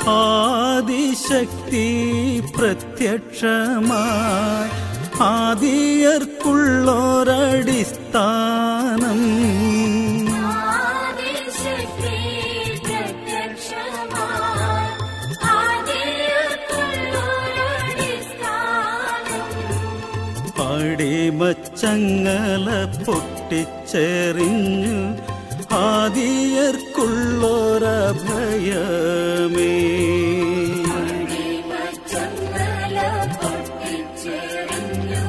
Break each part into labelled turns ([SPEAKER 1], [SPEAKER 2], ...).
[SPEAKER 1] ആദിശക്തി പ്രത്യക്ഷമായി ആദിയർക്കുള്ളൊരടിസ്ഥാനം
[SPEAKER 2] ആദിശക്തി പ്രത്യക്ഷമായി ആദിയർക്കുള്ളൊരടിസ്ഥാനം
[SPEAKER 1] അടിമച്ചങ്ങല പൊട്ടിച്ചെറിഞ്ഞു ആദിയർക്കുള്ളൊരഭയമേ
[SPEAKER 2] അടിമച്ചങ്ങല പൊട്ടിച്ചെറിഞ്ഞു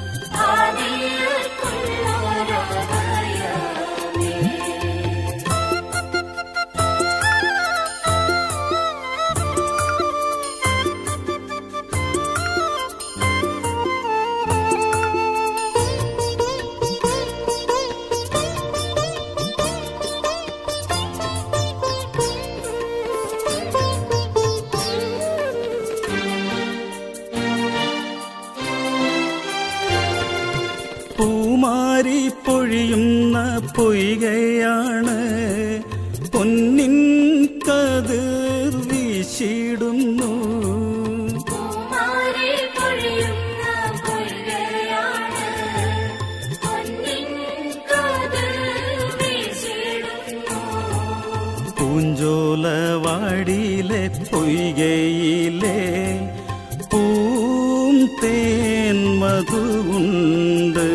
[SPEAKER 2] ആദിയർക്കുള്ളൊരഭയമേ
[SPEAKER 1] പൂമാരി പൊഴിയുന്ന പൊയ്കയാണ് പൊന്നിൻ കതിർ വീശിടുന്നു
[SPEAKER 2] പൂമാരി പൊഴിയുന്ന പൊയ്കയാണ് പൊന്നിൻ കതിർ വീശിടുന്നു
[SPEAKER 1] പൂഞ്ചോലവാടിയിലെ പൊയ്കയിലെ പൂം തേൻ മധുവുണ്ട്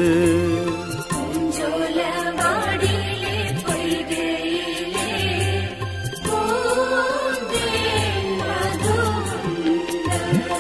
[SPEAKER 2] പൂഞ്ചോലവാടിയിലെ പൊയ്കയിലെ പൂന്തേൻ മധുവുണ്ട്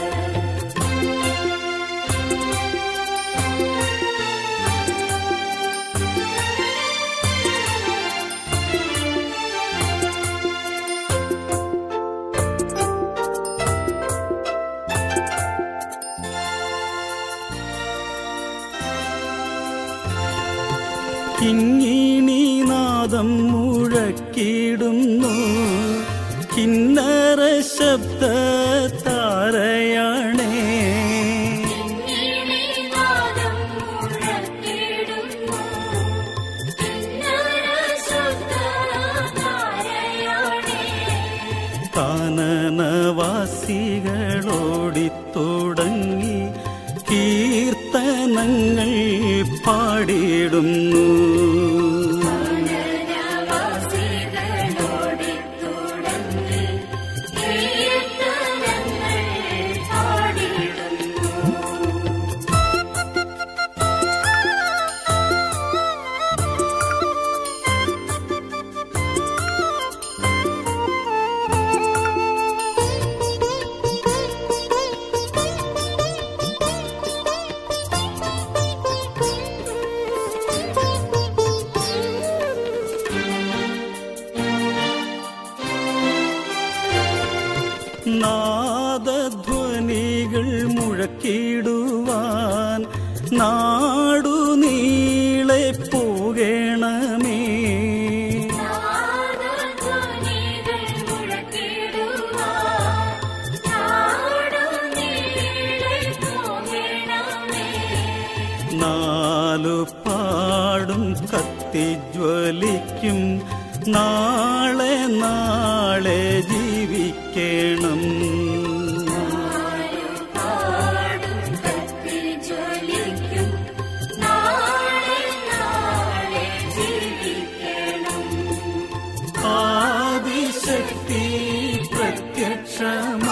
[SPEAKER 1] കിങ്ങിണി നാദം മുഴക്കിടുന്നു കിന്നര ശബ്ദ താരയാണേ
[SPEAKER 2] നീലിനാദം മുഴക്കിടുന്നു കിന്നര ശബ്ദധാരയാണേ
[SPEAKER 1] കാനനവാസികളോടിത്തുടങ്ങി കീർത്തനങ്ങൾ പാടിടുന്നു
[SPEAKER 2] വനവാസികളോടി തുടങ്ങി കീർത്തനങ്ങൾ പാടിടുന്നു
[SPEAKER 1] നാദധ്വനികൾ മുഴക്കിടുവാൻ നാടു നീളെ പോകണമേ
[SPEAKER 2] നാദധ്വനികൾ മുഴക്കിടുവാൻ നാടുനീളെ പോകണമേ
[SPEAKER 1] നാലു പാടും കത്തിജ്വലിക്കും നാളെ നാളെ ജീവിക്കണം
[SPEAKER 2] പാടും കത്തി ജ്വലിക്കും നാളെ നാളെ ജീവിക്കണം
[SPEAKER 1] ആദിശക്തി പ്രത്യക്ഷമായി